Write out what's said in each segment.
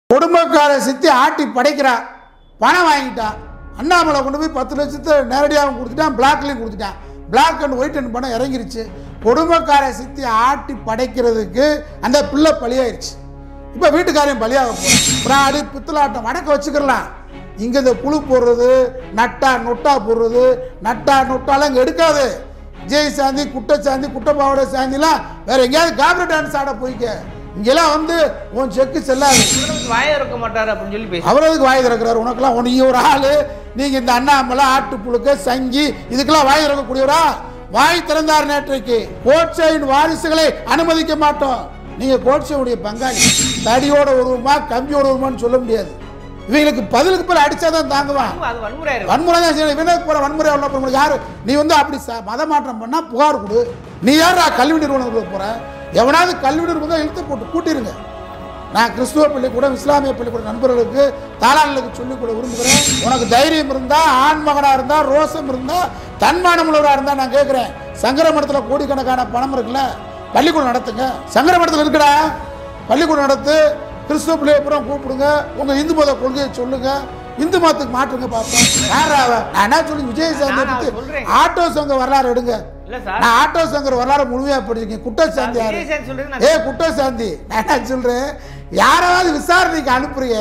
குடும்பக்கார சித்தி ஆட்டி படைக்கிறா பணம் வாங்கிட்டா அண்ணாமலை கொண்டு போய் பத்து லட்சத்தை நேரடியாகவும் கொடுத்துட்டான் பிளாக்லையும் கொடுத்துட்டான் பிளாக் அண்ட் ஒயிட் அண்ட் பணம் இறங்கிருச்சு குடும்பக்கார சித்தி ஆட்டி படைக்கிறதுக்கு அந்த பிள்ளை பலியாயிருச்சு இப்போ வீட்டுக்காரையும் பலியாக போகிறோம் பிராடி பித்தலாட்டம் வடக்க வச்சுக்கலாம் இங்கே இந்த புழு போடுறது நட்டா நொட்டா போடுறது நட்டா நொட்டாலாம் இங்கே எடுக்காது விஜய் சாந்தி குட்டை சாந்தி குட்டை பாவடை சாந்திலாம் வேற எங்கேயாவது காபரி டான்ஸ் ஆட போய்க்க இங்கெல்லாம் வந்து உன் செக்கு செல்லாது இவனுக்கு வாயை இருக்க மாட்டாரு அப்படின்னு சொல்லி பேசி அவர் எதுக்கு வாய் திறக்கிறார் உனக்கெல்லாம் உன் நீ ஒரு ஆளு நீங்க இந்த அண்ணாமலை ஆட்டு புழுக்க சங்கி இதுக்கெல்லாம் வாய் திறக்கக்கூடியவரா வாய் திறந்தார் நேற்றைக்கு கோட்சையின் வாரிசுகளை அனுமதிக்க மாட்டோம் நீங்க கோட்சையுடைய பங்காளி தடியோட உருவமா கம்பியோட உருவமான்னு சொல்ல முடியாது இவங்களுக்கு பதிலுக்கு பதில் அடிச்சாதான் தாங்குவான் அது வன்முறையாரு வன்முறை தான் செய்யணும் இவனுக்கு போற வன்முறை உள்ள உங்களுக்கு யாரு நீ வந்து அப்படி ச- மத மாற்றம் பண்ணா புகார் கொடு நீ யாரா கல்வி நிறுவனங்களுக்கு போற எவனாவது கல்வி நிறுவனம் இழுத்து போட்டு கூட்டிருங்க நான் கிறிஸ்துவ பள்ளிக்கூடம் இஸ்லாமிய பள்ளிக்கூட நண்பர்களுக்கு தாளாளர்களுக்கு சொல்லிக் கொள்ள விரும்புகிறேன் உனக்கு தைரியம் இருந்தா ஆண் மகனா இருந்தா ரோசம் இருந்தா தன்மானம் உள்ளவரா இருந்தா நான் கேட்கிறேன் சங்கர மடத்துல கோடிக்கணக்கான பணம் இருக்குல்ல பள்ளிக்கூடம் நடத்துங்க சங்கர மடத்துல இருக்குடா பள்ளிக்கூடம் நடத்து கிறிஸ்துவ பிள்ளைய பூரா கூப்பிடுங்க உங்க இந்து மத கொள்கையை சொல்லுங்க இந்து மதத்துக்கு மாற்றுங்க பார்ப்போம் யாரா அவ? நான் என்ன சொல்லி விஜயசாந்தி நான் பத்தி சொல்றேன். ஆட்டோ சங்க வரலாறு எடுங்க இல்ல சார் நான் ஆட்டோ சங்கர் வரலாறு முழுமையா படிச்சிருக்கேன் குற்றச்சாந்தி யாரு விஜய் சொல்றது நான் ஏ குற்றச்சாந்தி நான் என்ன சொல்றேன் யாராவது விசாரணைக்கு அனுப்புறிய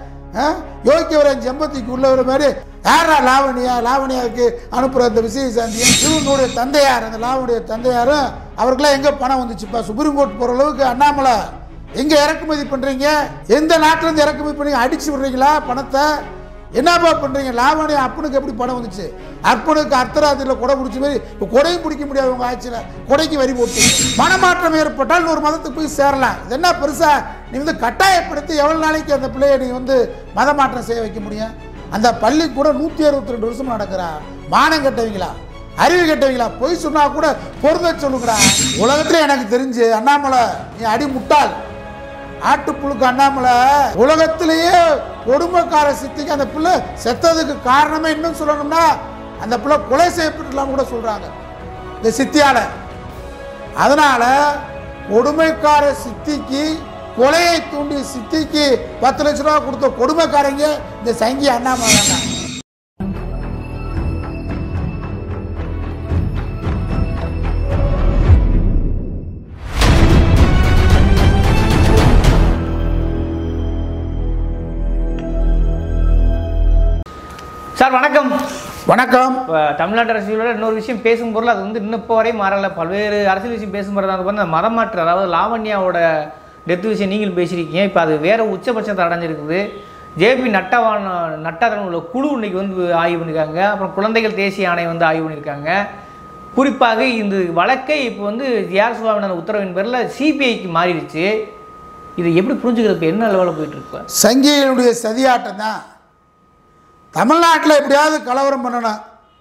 யோக்கியவரன் செம்பத்திக்கு உள்ளவர் மாதிரி யாரா லாவணியா லாவணியாவுக்கு அனுப்புற அந்த விஜயசாந்தி இவங்களுடைய தந்தையார் அந்த லாவணிய தந்தையாரும் அவருக்கெல்லாம் எங்க பணம் வந்துச்சுப்பா சுப்ரீம் கோர்ட் போற அளவுக்கு அண்ணாமலை எங்க இறக்குமதி பண்றீங்க எந்த நாட்டுல இருந்து இறக்குமதி பண்ணீங்க அடிச்சு விடுறீங்களா பணத்தை என்னப்பா பண்றீங்க லாவணி அப்பனுக்கு எப்படி பணம் வந்துச்சு அப்பனுக்கு அர்த்தராத்திரியில் கொடை பிடிச்ச மாதிரி இப்போ கொடையும் பிடிக்க முடியாது உங்க ஆட்சியில் கொடைக்கு வரி போட்டு மனமாற்றம் ஏற்பட்டால் ஒரு மதத்துக்கு போய் சேரலாம் இது என்ன பெருசா நீ வந்து கட்டாயப்படுத்தி எவ்வளவு நாளைக்கு அந்த பிள்ளையை நீ வந்து மத மாற்றம் செய்ய வைக்க முடியும் அந்த பள்ளி கூட நூற்றி அறுபத்தி ரெண்டு வருஷம் நடக்கிறா மானம் கெட்டவங்களா அறிவு கெட்டவங்களா பொய் சொன்னா கூட பொருந்த சொல்லுங்கடா உலகத்துல எனக்கு தெரிஞ்சு அண்ணாமலை நீ அடி முட்டாள் ஆட்டுப்புழுக்கு அண்ணாமலை உலகத்திலேயே கொடுமைக்கார சித்திக்கு அந்த பிள்ளை செத்ததுக்கு காரணமே இன்னும் சொல்லணும்னா அந்த பிள்ளை கொலை செய்யப்பட்டுலாம் கூட சொல்றாங்க இந்த சித்தியால அதனால கொடுமைக்கார சித்திக்கு கொலையை தூண்டிய சித்திக்கு பத்து லட்ச ரூபா கொடுத்த கொடுமைக்காரங்க இந்த சங்கி அண்ணாமலை தான் சார் வணக்கம் வணக்கம் இப்போ தமிழ்நாட்டு அரசியலோட இன்னொரு விஷயம் பேசும் பொருள் அது வந்து இன்னும் இப்போ வரையும் மாறல பல்வேறு அரசியல் விஷயம் பேசும் பொருள் அது வந்து அந்த மதம் மாற்று அதாவது லாவண்யாவோட டெத் விஷயம் நீங்களும் பேசியிருக்கீங்க இப்போ அது வேற உச்சபட்சத்தை அடைஞ்சிருக்குது ஜேபி நட்டவான நட்டாதன் உள்ள குழு இன்னைக்கு வந்து ஆய்வு பண்ணியிருக்காங்க அப்புறம் குழந்தைகள் தேசிய ஆணையம் வந்து ஆய்வு பண்ணியிருக்காங்க குறிப்பாக இந்த வழக்கை இப்போ வந்து ஜிஆர் சுவாமிநாதன் உத்தரவின் பேரில் சிபிஐக்கு மாறிடுச்சு இது எப்படி புரிஞ்சுக்கிறது இப்போ என்ன லெவலில் போயிட்டு இருக்கு இப்ப? சங்கிகளுடைய சதியாட்டம் தான் தமிழ்நாட்டில் எப்படியாவது கலவரம் பண்ணணும்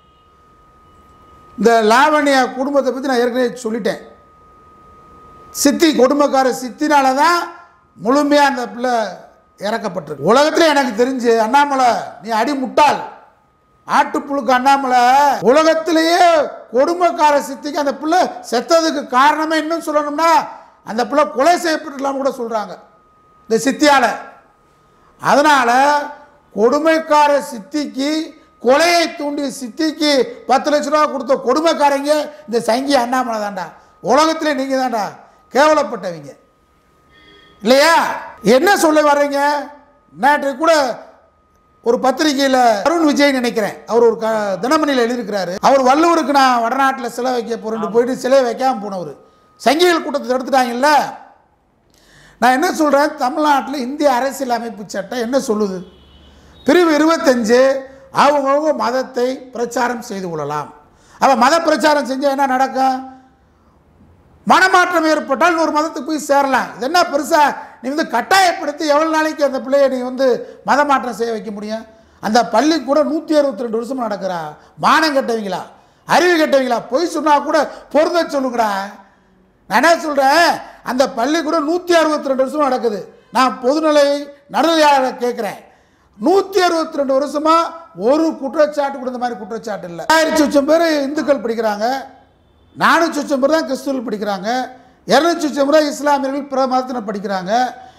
இந்த லாவண்யா குடும்பத்தை பற்றி நான் ஏற்கனவே சொல்லிட்டேன் சித்தி குடும்பக்கார சித்தினால தான் முழுமையாக அந்த பிள்ளை இறக்கப்பட்டிருக்கு உலகத்தில் எனக்கு தெரிஞ்சு அண்ணாமலை நீ அடி முட்டாள் ஆட்டுப்புழுக்கு அண்ணாமலை உலகத்திலேயே கொடுமைக்கார சித்திக்கு அந்த பிள்ளை செத்ததுக்கு காரணமே இன்னும் சொல்லணும்னா அந்த பிள்ளை கொலை செய்யப்பட்டுலாம் கூட சொல்கிறாங்க இந்த சித்தியால் அதனால் கொடுமைக்கார சித்திக்கு கொலையை தூண்டிய சித்திக்கு பத்து லட்ச ரூபா கொடுத்த கொடுமைக்காரங்க இந்த சங்கி அண்ணாமலை தான்டா உலகத்திலே நீங்கள் தான்டா கேவலப்பட்டவங்க இல்லையா என்ன சொல்ல வர்றீங்க நேற்று கூட ஒரு பத்திரிகையில் அருண் விஜய் நினைக்கிறேன் அவர் ஒரு க தினமணியில் எழுதியிருக்கிறாரு அவர் வள்ளுவருக்கு நான் வடநாட்டில் சிலை வைக்க போறேன்னு போயிட்டு சிலை வைக்காமல் போனவர் சங்கிகள் கூட்டத்தை எடுத்துட்டாங்கல்ல நான் என்ன சொல்கிறேன் தமிழ்நாட்டில் இந்திய அரசியல் அமைப்பு சட்டம் என்ன சொல்லுது பிரிவு இருபத்தஞ்சு அவங்கவுங்க மதத்தை பிரச்சாரம் செய்து கொள்ளலாம் அவன் மத பிரச்சாரம் செஞ்சால் என்ன நடக்கும் மனமாற்றம் ஏற்பட்டால் ஒரு மதத்துக்கு போய் சேரலாம் இது என்ன பெருசா நீ வந்து கட்டாயப்படுத்தி எவ்வளோ நாளைக்கு அந்த பிள்ளையை நீ வந்து மத மாற்றம் செய்ய வைக்க முடியும் அந்த பள்ளி கூட நூற்றி அறுபத்தி ரெண்டு வருஷம் நடக்கிறா மானம் கெட்டவங்களா அறிவு கெட்டவங்களா பொய் சொன்னா கூட பொருந்த சொல்லுங்கடா நான் என்ன சொல்கிறேன் அந்த பள்ளி கூட நூற்றி அறுபத்தி ரெண்டு வருஷம் நடக்குது நான் பொதுநிலை நடுநிலையாளரை கேட்குறேன் நூற்றி அறுபத்தி ரெண்டு வருஷமா ஒரு குற்றச்சாட்டு கூட இந்த மாதிரி குற்றச்சாட்டு இல்லை ஆயிரத்தி லட்சம் பேர் இந்துக்கள் படிக்கிறாங்க நானூற்றி லட்சம் பேர் தான் கிறிஸ்துவர்கள் படிக்கிறாங்க இரநூத்தி லட்சம் பேர் இஸ்லாமியர்கள் பிற மதத்தினர் படிக்கிறாங்க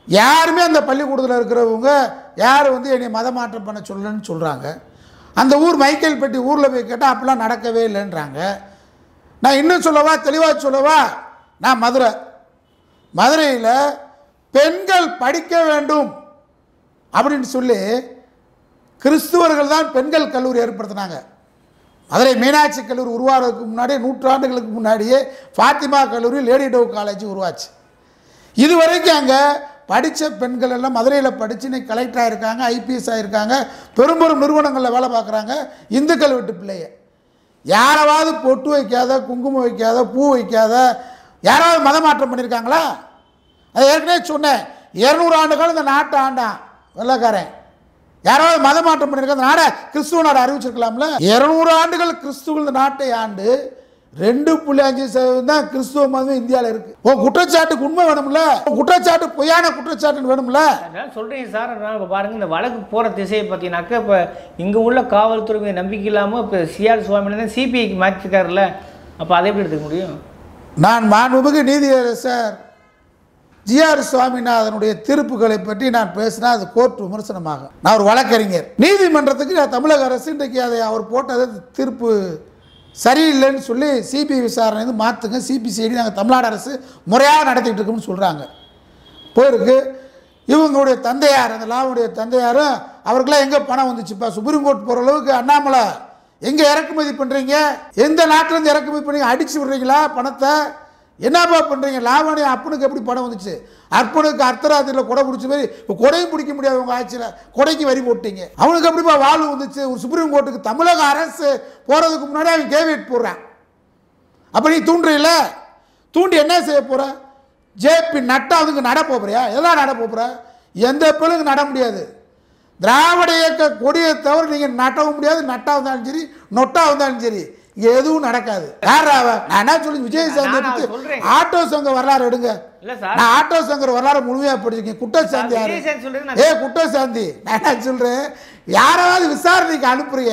யாருமே அந்த பள்ளிக்கூடத்தில் இருக்கிறவங்க யார் வந்து என்னை மத மாற்றம் பண்ண சொல்லலன்னு சொல்கிறாங்க அந்த ஊர் மைக்கேல்பட்டி ஊரில் போய் கேட்டால் அப்படிலாம் நடக்கவே இல்லைன்றாங்க நான் இன்னும் சொல்லவா தெளிவாக சொல்லவா நான் மதுரை மதுரையில் பெண்கள் படிக்க வேண்டும் அப்படின்னு சொல்லி கிறிஸ்துவர்கள் தான் பெண்கள் கல்லூரி ஏற்படுத்தினாங்க மதுரை மீனாட்சி கல்லூரி உருவாகிறதுக்கு முன்னாடியே நூற்றாண்டுகளுக்கு முன்னாடியே ஃபாத்திமா கல்லூரி லேடி டோவ் காலேஜ் உருவாச்சு இது வரைக்கும் அங்கே படித்த பெண்கள் எல்லாம் மதுரையில் படித்து இன்னைக்கு கலெக்டர் ஆகிருக்காங்க ஐபிஎஸ் ஆகிருக்காங்க பெரும் பெரும் நிறுவனங்களில் வேலை பார்க்குறாங்க இந்துக்கள் வீட்டு பிள்ளைய யாராவது பொட்டு வைக்காத குங்குமம் வைக்காத பூ வைக்காத யாராவது மதம் மாற்றம் பண்ணியிருக்காங்களா அது ஏற்கனவே சொன்னேன் இரநூறு ஆண்டுகள் இந்த நாட்டை ஆண்டான் வெள்ளக்காரன் யாராவது மதம் மாற்றம் பண்ணியிருக்க அந்த நாடை கிறிஸ்துவ நாடு அறிவிச்சிருக்கலாம்ல இருநூறு ஆண்டுகள் கிறிஸ்துவ இந்த நாட்டை ஆண்டு ரெண்டு புள்ளி அஞ்சு சதவீதம் தான் கிறிஸ்துவ மதம் இந்தியாவில் இருக்கு உன் குற்றச்சாட்டுக்கு உண்மை வேணும்ல உன் குற்றச்சாட்டு பொய்யான குற்றச்சாட்டுன்னு வேணும்ல அதான் சொல்கிறீங்க சார் அதனால் இப்போ பாருங்கள் இந்த வழக்கு போகிற திசையை பார்த்தீங்கன்னாக்கா இப்போ இங்கே உள்ள காவல்துறை மீது நம்பிக்கை இல்லாமல் இப்போ சிஆர் சுவாமியிலேருந்து சிபிஐக்கு மாற்றிருக்காருல்ல அப்போ அதை எப்படி எடுத்துக்க முடியும் நான் மாண்புமிகு நீதியரசர் ஜிஆர் சுவாமிநாதனுடைய தீர்ப்புகளை பற்றி நான் பேசினா அது கோர்ட் விமர்சனமாகும் நான் ஒரு வழக்கறிஞர் நீதிமன்றத்துக்கு நான் தமிழக அரசு இன்றைக்கு அதை அவர் போட்டது தீர்ப்பு சரியில்லைன்னு சொல்லி சிபிஐ விசாரணை வந்து மாற்றுங்க சிபிசிஐடி நாங்கள் தமிழ்நாடு அரசு முறையாக நடத்திட்டு இருக்கோம்னு சொல்கிறாங்க போயிருக்கு இவங்களுடைய தந்தையார் அந்த லாவுடைய தந்தையாரும் அவருக்கெல்லாம் எங்கே பணம் வந்துச்சுப்பா சுப்ரீம் கோர்ட் போகிற அளவுக்கு அண்ணாமலை எங்கே இறக்குமதி பண்ணுறீங்க எந்த நாட்டிலேருந்து இறக்குமதி பண்ணீங்க அடிச்சு விடுறீங்களா பணத்தை என்னப்பா பண்ணுறீங்க லாவணி அப்பனுக்கு எப்படி பணம் வந்துச்சு அற்பனுக்கு அர்த்தராத்திரியில் கொடை பிடிச்ச மாதிரி இப்போ கொடையும் பிடிக்க முடியாது உங்கள் ஆட்சியில் கொடைக்கு வரி போட்டீங்க அவனுக்கு எப்படிப்பா வாழ்வு வந்துச்சு ஒரு சுப்ரீம் கோர்ட்டுக்கு தமிழக அரசு போகிறதுக்கு முன்னாடி அவன் கேவிட் போடுறான் அப்போ நீ தூண்டுறீல தூண்டி என்ன செய்ய போற ஜேபி நட்டா அதுக்கு நட போறியா எல்லாம் நட போற எந்த பிள்ளைங்க நட முடியாது திராவிட இயக்க கொடியை தவிர நீங்கள் நட்டவும் முடியாது நட்டா வந்தாலும் சரி நொட்டா வந்தாலும் சரி இங்க எதுவும் நடக்காது யார் அவ நான் என்ன சொல்லி விஜயசாந்தி நான் பத்தி சொல்றேன். ஆட்டோ சங்க வரலாறு எடுங்க இல்லை சார் நான் ஆட்டோ சங்கர் வரலாறு முழுமையா படிச்சிருக்கேன் குற்றச்சாந்தி யாரு விஜயசாந்தி சொல்றது நான் ஏ குற்றசாந்தி நான் என்ன சொல்றேன் யாராவது விசாரணைக்கு அனுப்புறிய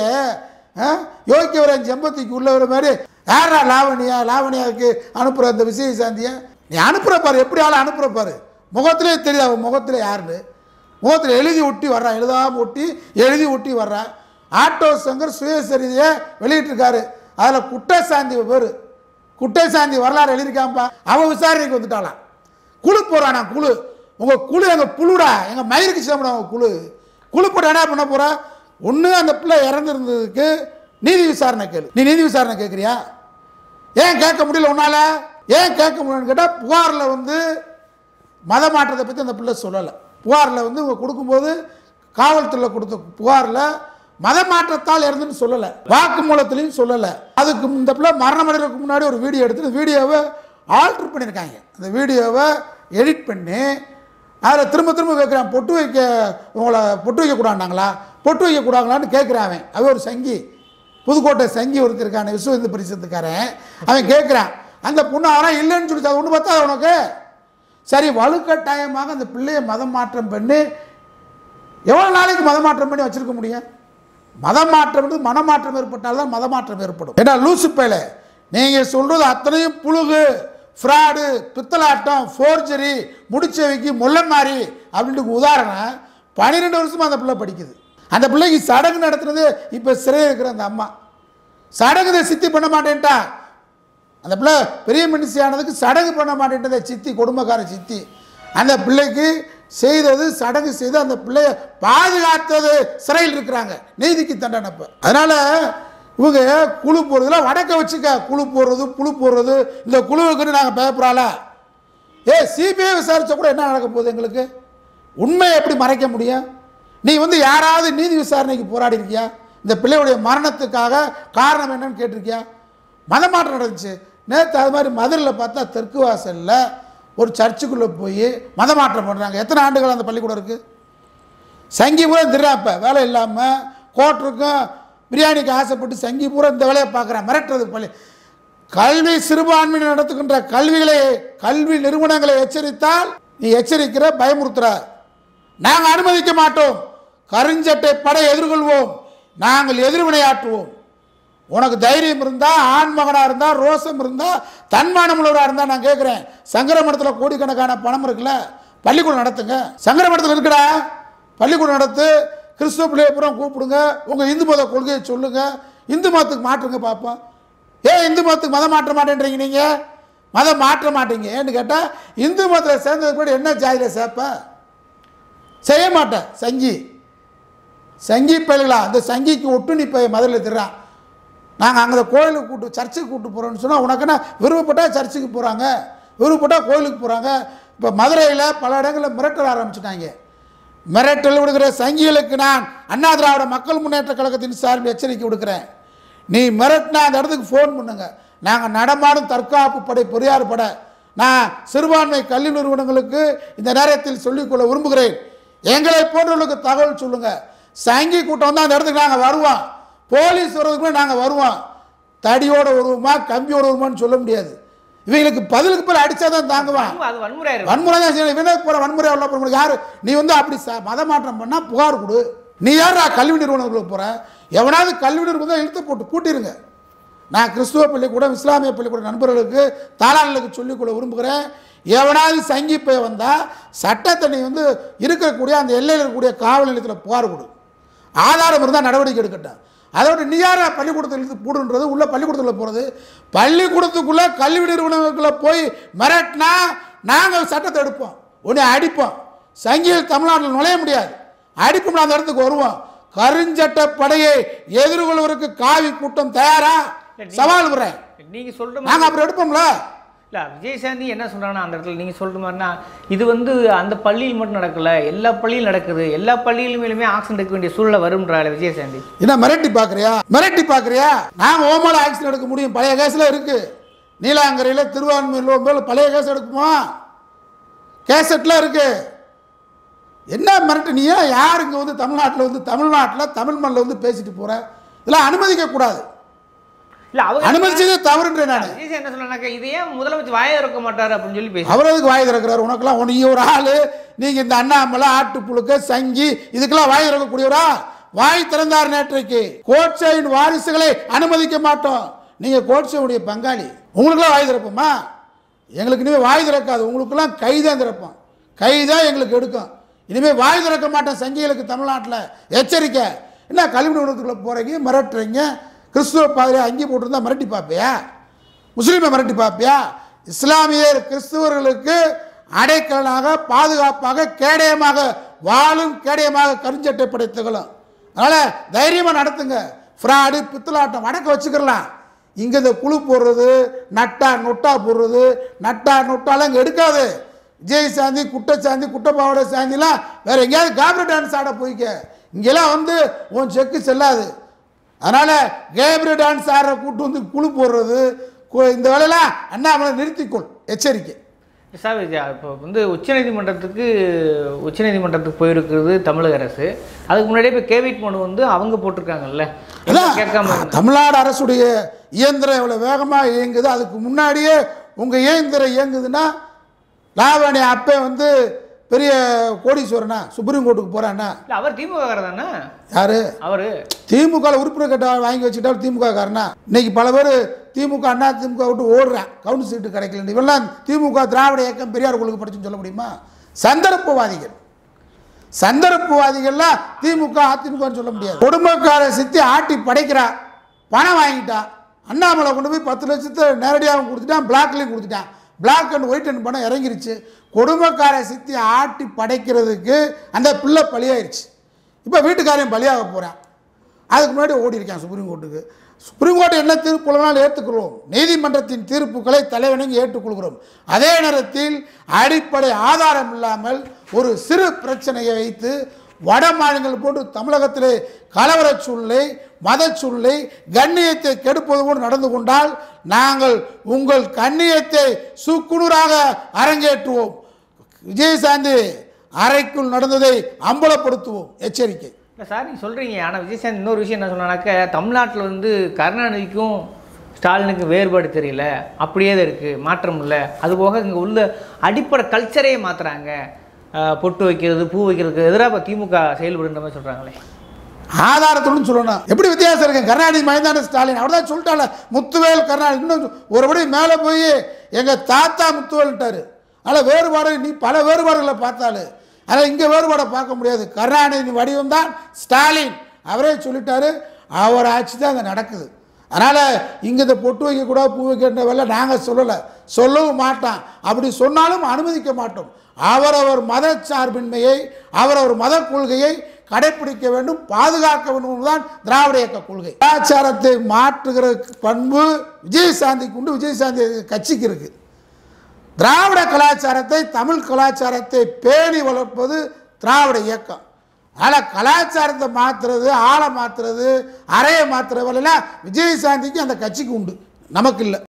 யோக்கியவரன் செம்பத்திக்கு உள்ளவர மாதிரி யாரா லாவணியா லாவணியாவுக்கு அனுப்புற அந்த விஜயசாந்திய நீ அனுப்புற பாரு எப்படி ஆளை அனுப்புற பாரு முகத்திலே தெரியாது அவன் முகத்தில் யாருன்னு முகத்தில் எழுதி ஒட்டி வர்றான் எழுதாம ஒட்டி எழுதி ஒட்டி வர்றான் ஆட்டோ சங்கர் சுயசரிதையை வெளியிட்டிருக்காரு அதில் குற்றசாந்தி பேர் குற்றசாந்தி வரலாறு எழுதியிருக்காம்பா அவன் விசாரணைக்கு வந்துட்டாளாம் குழு போறானா குழு உங்க குழு எங்க புழுடா எங்க மயிருக்கு சிதம்பரம் உங்க குழு குழு போட்டு என்ன பண்ண போற ஒன்று அந்த பிள்ளை இறந்துருந்ததுக்கு நீதி விசாரணை கேளு நீ நீதி விசாரணை கேட்குறியா ஏன் கேட்க முடியல உன்னால ஏன் கேட்க முடியலன்னு கேட்டால் புகாரில் வந்து மத மாற்றத்தை பற்றி அந்த பிள்ளை சொல்லலை புகாரில் வந்து இவங்க கொடுக்கும்போது காவல்துறையில் கொடுத்த புகாரில் மத மாற்றத்தால் இறந்துன்னு சொல்லலை வாக்குமூலத்திலையும் சொல்லலை அதுக்கு இந்த பிள்ளை மரணம் அடைகிறதுக்கு முன்னாடி ஒரு வீடியோ எடுத்து வீடியோவை ஆல்ட்ரு பண்ணியிருக்காங்க அந்த வீடியோவை எடிட் பண்ணி அதில் திரும்ப திரும்ப கேட்குறான் பொட்டு வைக்க உங்களை பொட்டு வைக்கக்கூடாண்டாங்களா பொட்டு வைக்கக்கூடாங்களான்னு கேட்குறான் அவன் அவன் ஒரு சங்கி புதுக்கோட்டை சங்கி ஒருத்தர் இருக்கான விஸ்வ இந்து பரிசத்துக்காரன் அவன் கேட்குறான் அந்த பொண்ணு அவனா இல்லைன்னு சொல்லி அது ஒன்று பார்த்தா உனக்கு சரி வலுக்கட்டாயமாக அந்த பிள்ளையை மதம் மாற்றம் பண்ணி எவ்வளோ நாளைக்கு மதம் மாற்றம் பண்ணி வச்சிருக்க முடியும் மதம் மாற்றம் மனமாற்றம் ஏற்பட்டால் தான் மதமாற்றம் ஏற்படும் ஏன்னா லூசு பேல நீங்கள் சொல்கிறது அத்தனையும் புழுகு ஃப்ராடு பித்தலாட்டம் ஃபோர்ஜரி முடிச்சவைக்கு முள்ளமாரி அப்படின்ட்டு உதாரணம் பன்னிரெண்டு வருஷமா அந்த பிள்ளை படிக்குது அந்த பிள்ளைக்கு சடங்கு நடத்துனது இப்போ சிறையில் இருக்கிற அந்த அம்மா சடங்கு சித்தி பண்ண மாட்டேன்ட்டா அந்த பிள்ளை பெரிய மனுஷி ஆனதுக்கு சடங்கு பண்ண மாட்டேன்ட்டதை சித்தி குடும்பக்கார சித்தி அந்த பிள்ளைக்கு செய்தது சடங்கு செய்து அந்த பிள்ளைய பாதுகாத்தது சிறையில் இருக்கிறாங்க நீதிக்கு தண்டனைப்ப அதனால இவங்க குழு போடுறதுல வடக்க வச்சுக்க குழு போடுறது புழு போடுறது இந்த குழுவுக்குன்னு நாங்கள் பயப்படால ஏ சிபிஐ விசாரிச்சா கூட என்ன நடக்க போகுது எங்களுக்கு உண்மையை எப்படி மறைக்க முடியும் நீ வந்து யாராவது நீதி விசாரணைக்கு போராடி இருக்கியா இந்த பிள்ளையுடைய மரணத்துக்காக காரணம் என்னன்னு கேட்டிருக்கியா மதமாற்றம் நடந்துச்சு நேற்று அது மாதிரி மதுரையில் பார்த்தா தெற்கு வாசலில் ஒரு சர்ச்சுக்குள்ளே போய் மதமாற்றம் பண்ணுறாங்க எத்தனை ஆண்டுகள் அந்த பள்ளிக்கூடம் இருக்குது சங்கி பூரா திருறான் இப்போ வேலை இல்லாமல் கோட்டருக்கும் பிரியாணிக்கு ஆசைப்பட்டு சங்கி பூரா இந்த வேலையை பார்க்குறான் மிரட்டுறது பள்ளி கல்வி சிறுபான்மையினர் நடத்துகின்ற கல்விகளை கல்வி நிறுவனங்களை எச்சரித்தால் நீ எச்சரிக்கிற பயமுறுத்துற நாங்கள் அனுமதிக்க மாட்டோம் கருஞ்சட்டை படை எதிர்கொள்வோம் நாங்கள் எதிர்வினையாற்றுவோம் உனக்கு தைரியம் இருந்தால் ஆண்மகனாக இருந்தால் ரோசம் இருந்தால் தன்மானம் உள்ளவராக இருந்தால் நான் கேட்குறேன் சங்கர மடத்தில் கோடிக்கணக்கான பணம் இருக்குல்ல பள்ளிக்கூடம் நடத்துங்க சங்கர மடத்தில் இருக்குடா பள்ளிக்கூடம் நடத்து கிறிஸ்துவ பிள்ளைய பூரா கூப்பிடுங்க உங்கள் இந்து மத கொள்கையை சொல்லுங்க இந்து மதத்துக்கு மாற்றுங்க பார்ப்போம் ஏன் இந்து மதத்துக்கு மதம் மாற்ற மாட்டேன்றீங்க நீங்கள் மதம் மாற்ற மாட்டீங்க ஏன்னு கேட்டால் இந்து மதத்தில் சேர்ந்ததுக்கு கூட என்ன ஜாதியில் சேர்ப்ப செய்ய மாட்டேன் சங்கி சங்கி பயல்களா அந்த சங்கிக்கு ஒட்டு நீ போய் மதுரையில் திடுறான் நாங்கள் அங்கே கோயிலுக்கு கூட்டு சர்ச்சுக்கு கூட்டு போகிறோம்னு சொன்னால் உனக்குன்னா விருப்பப்பட்டால் சர்ச்சுக்கு போகிறாங்க விருப்பப்பட்டால் கோயிலுக்கு போகிறாங்க இப்போ மதுரையில் பல இடங்களில் மிரட்டல் ஆரம்பிச்சிட்டாங்க மிரட்டல் விடுகிற சங்கிகளுக்கு நான் அண்ணா திராவிட மக்கள் முன்னேற்ற கழகத்தின் சார்பில் எச்சரிக்கை விடுக்கிறேன் நீ மிரட்டினா அந்த இடத்துக்கு ஃபோன் பண்ணுங்க நாங்கள் நடமாடும் தற்காப்பு படை பொறியார் பட நான் சிறுபான்மை கல்வி நிறுவனங்களுக்கு இந்த நேரத்தில் சொல்லிக்கொள்ள விரும்புகிறேன் எங்களை போன்றவர்களுக்கு தகவல் சொல்லுங்க சங்கி கூட்டம் வந்து அந்த இடத்துக்கு நாங்கள் வருவோம் போலீஸ் வர்றதுக்குள்ள நாங்கள் வருவோம் தடியோட வருவோமா கம்பியோட வருமான்னு சொல்ல முடியாது இவங்களுக்கு பதிலுக்கு பதில் அடிச்சா தான் தாங்குவான் அது வன்முறையா இருக்கும் வன்முறை தான் செய்யணும் இவனே போற வன்முறை உள்ள போற யாரு நீ வந்து அப்படி ச- மத மாற்றம் பண்ணா புகார் கொடு நீ யாரா கல்வி நிறுவனங்களுக்கு போற எவனாவது கல்வி நிறுவனம் இழுத்து போட்டு கூட்டிருங்க நான் கிறிஸ்துவ பள்ளிக்கூடம் இஸ்லாமிய பள்ளிக்கூட நண்பர்களுக்கு தாளாளர்களுக்கு சொல்லிக்கொள்ள விரும்புகிறேன் எவனாவது சங்கி போய் வந்தால் சட்டத்தை நீ வந்து இருக்கக்கூடிய அந்த எல்லையில் இருக்கக்கூடிய காவல் நிலையத்தில் புகார் கொடு ஆதாரம் இருந்தால் நடவடிக்கை எடுக்கட்டும் அதோட நீ யாரா பள்ளிக்கூடத்தில் இருந்து போடுன்றது உள்ள பள்ளிக்கூடத்தில் போகிறது பள்ளிக்கூடத்துக்குள்ளே கல்வி நிறுவனங்களுக்குள்ள போய் மிரட்டினா நாங்கள் சட்டத்தை எடுப்போம் உன்னை அடிப்போம் சங்கிகள் தமிழ்நாட்டில் நுழைய முடியாது அடிப்போம் அந்த இடத்துக்கு வருவோம் கருஞ்சட்ட படையை எதிர்கொள்வதற்கு காவி கூட்டம் தயாரா சவால் விடுறேன் நீங்க சொல்ற மாதிரி நாங்கள் அப்புறம் எடுப்போம்ல இல்ல விஜயசாந்தி என்ன சொல்றாங்கன்னா அந்த இடத்துல நீங்க சொல்ற மாதிரினா இது வந்து அந்த பள்ளியில் மட்டும் நடக்கல எல்லா பள்ளியிலும் நடக்குது எல்லா பள்ளியிலுமே ஆக்சிடென்ட் எடுக்க வேண்டிய சூழ்நிலை வரும்ன்றாள் விஜயசாந்தி என்ன மிரட்டி பார்க்குறியா மிரட்டி பார்க்குறியா நாங்கள் ஓமால ஆக்சிடென்ட் எடுக்க முடியும் பழைய கேஸில் இருக்குது நீலாங்கரையில் திருவான்மையில் மேலே பழைய கேஸ் எடுக்குமா கேசட்லாம் இருக்குது என்ன மிரட்டு நீ ஏன் யார் இங்கே வந்து தமிழ்நாட்டில் வந்து தமிழ்நாட்டில் தமிழ் மண்ணில் வந்து பேசிட்டு போகிற இதெல்லாம் அனுமதிக்கக்கூடாது இல்ல அவங்க அனுமதிச்சதே தவறுன்றேன் நான் விஜய் என்ன சொல்றாங்க இது ஏன் முதலமைச்சர் வாயை திறக்க மாட்டாரு அப்படின்னு சொல்லி பேசி அவர் எதுக்கு வாய் திறக்கிறார் உனக்கெல்லாம் நீ ஒரு ஆள் நீங்கள் இந்த அண்ணாமலை ஆட்டுப்புழுக்க சங்கி இதுக்கெல்லாம் வாய் திறக்கக்கூடியவரா வாய் திறந்தார் நேற்றைக்கு கோட்சையின் வாரிசுகளை அனுமதிக்க மாட்டோம் நீங்கள் கோட்சையுடைய பங்காளி உங்களுக்கெல்லாம் வாய் திறப்போமா எங்களுக்கு இனிமேல் வாய் திறக்காது உங்களுக்கெல்லாம் கை தான் திறப்போம் கை தான் எங்களுக்கு எடுக்கும் இனிமேல் வாய் திறக்க மாட்டோம் சங்கிகளுக்கு தமிழ்நாட்டில் எச்சரிக்கை என்ன கல்வி நிறுவனத்துக்குள்ளே போகிறீங்க மிரட்டுறீங்க கிறிஸ்துவ பாதிரியா அங்கி போட்டிருந்தா மிரட்டி பார்ப்பியா முஸ்லீமை மிரட்டி பார்ப்பியா இஸ்லாமியர் கிறிஸ்துவர்களுக்கு அடைக்கலனாக பாதுகாப்பாக கேடயமாக வாழும் கேடயமாக கருஞ்சட்டை படைத்துகளும் அதனால் தைரியமாக நடத்துங்க ஃப்ராடு பித்தலாட்டம் அடக்க வச்சுக்கிறலாம் இங்கே இந்த குழு போடுறது நட்டா நொட்டா போடுறது நட்டா நொட்டாலாம் இங்கே எடுக்காது விஜய் சாந்தி குட்டை சாந்தி குட்டை பாவாடை சாந்திலாம் வேற எங்கேயாவது காபரி டான்ஸ் ஆட போய்க்க இங்கெல்லாம் வந்து உன் செக்கு செல்லாது அதனால் கேப்ரி டான்ஸ் ஆடுற கூட்டு வந்து குழு போடுறது கு- இந்த வேலையெல்லாம் அண்ணாமலை நிறுத்திக்கொள் எச்சரிக்கை சார் இது இப்போ வந்து உச்சநீதிமன்றத்துக்கு உச்சநீதிமன்றத்துக்கு போயிருக்கிறது தமிழக அரசு அதுக்கு முன்னாடியே இப்போ கேவிட் மனு வந்து அவங்க போட்டிருக்காங்கல்ல அதான் கேட்காம இருந்தாங்க. தமிழ்நாடு அரசுடைய இயந்திரம் எவ்வளோ வேகமாக இயங்குது அதுக்கு முன்னாடியே உங்கள் இயந்திரம் இயங்குதுன்னா லாவணி அப்பே வந்து பெரிய கோடீஸ்வரனா சுப்ரீம் கோர்ட்டுக்கு போகிறான்னா இல்ல அவர் திமுக தானே யாரு அவரு திமுக உறுப்பினர் கட்ட வாங்கி வச்சுட்டாலும் திமுக காரனா இன்னைக்கு பல பேர் திமுக அண்ணா திமுக விட்டு ஓடுறான் கவுன்சில் சீட்டு கிடைக்கல இவெல்லாம் திமுக திராவிட இயக்கம் பெரியார் கொள்கை படிச்சுன்னு சொல்ல முடியுமா சந்தர்ப்பவாதிகள் சந்தர்ப்பவாதிகள்லாம் திமுக அதிமுகன்னு சொல்ல முடியாது குடும்பக்கார சித்தி ஆட்டி படைக்கிறா பணம் வாங்கிட்டா அண்ணாமலை கொண்டு போய் பத்து லட்சத்தை நேரடியாகவும் கொடுத்துட்டான் பிளாக்லையும் கொடுத்துட்டான் பிளாக் அண்ட் ஒயிட் அண்ட் பணம் இறங்கிருச்சு குடும்பக்கார சித்தி ஆட்டி படைக்கிறதுக்கு அந்த பிள்ளை பலியாயிருச்சு இப்போ வீட்டுக்காரையும் பலியாக போகிறான் அதுக்கு முன்னாடி ஓடி இருக்கான் சுப்ரீம் கோர்ட்டுக்கு சுப்ரீம் கோர்ட் என்ன தீர்ப்பு வேணாலும் ஏற்றுக்கிறோம் நீதிமன்றத்தின் தீர்ப்புகளை தலைவணங்கி ஏற்றுக்கொள்கிறோம் அதே நேரத்தில் அடிப்படை ஆதாரம் இல்லாமல் ஒரு சிறு பிரச்சனையை வைத்து வட மாநிலங்கள் போன்று தமிழகத்திலே கலவர சூழ்நிலை மத சூழ்நிலை கண்ணியத்தை கெடுப்பது போன்று நடந்து கொண்டால் நாங்கள் உங்கள் கண்ணியத்தை சுக்குநூறாக அரங்கேற்றுவோம் விஜயசாந்தி அறைக்குள் நடந்ததை அம்பலப்படுத்துவோம் எச்சரிக்கை இல்லை சார் நீங்கள் சொல்கிறீங்க ஆனால் விஜயசாந்தி இன்னொரு விஷயம் என்ன சொன்னாக்க தமிழ்நாட்டில் வந்து கருணாநிதிக்கும் ஸ்டாலினுக்கும் வேறுபாடு தெரியல அப்படியே தான் இருக்குது மாற்றம் இல்லை அதுபோக இங்கே உள்ள அடிப்படை கல்ச்சரையே மாற்றுறாங்க பொட்டு வைக்கிறது பூ வைக்கிறதுக்கு எதிராக இப்போ திமுக செயல்படுன்ற மாதிரி சொல்கிறாங்களே ஆதாரத்துடன் சொல்லணும் எப்படி வித்தியாசம் இருக்கு கருணாநிதி மயந்தான ஸ்டாலின் அவர் தான் சொல்லிட்டால முத்துவேல் கருணாநிதி இன்னும் ஒருபடி மேலே போய் எங்கள் தாத்தா முத்துவேல்ட்டாரு அதனால் வேறுபாடு நீ பல வேறுபாடுகளை பார்த்தாலு ஆனால் இங்கே வேறுபாடை பார்க்க முடியாது கருணாநிதி வடிவம் தான் ஸ்டாலின் அவரே சொல்லிட்டாரு அவர் ஆட்சி தான் அங்கே நடக்குது அதனால் இங்கே இந்த பொட்டு வைக்கக்கூடாது பூ வைக்கின்றவெல்ல நாங்கள் சொல்லலை சொல்லவும் மாட்டோம் அப்படி சொன்னாலும் அனுமதிக்க மாட்டோம் அவரவர் மத சார்பின்மையை அவரவர் மத கொள்கையை கடைப்பிடிக்க வேண்டும் பாதுகாக்க வேண்டும் தான் திராவிட இயக்க கொள்கை கலாச்சாரத்தை மாற்றுகிற பண்பு விஜயசாந்திக்கு உண்டு விஜயசாந்தி கட்சிக்கு இருக்குது திராவிட கலாச்சாரத்தை தமிழ் கலாச்சாரத்தை பேணி வளர்ப்பது திராவிட இயக்கம் அதனால் கலாச்சாரத்தை மாற்றுறது ஆளை மாற்றுறது அறையை மாற்றுறது விஜயசாந்திக்கு அந்த கட்சிக்கு உண்டு நமக்கு இல்லை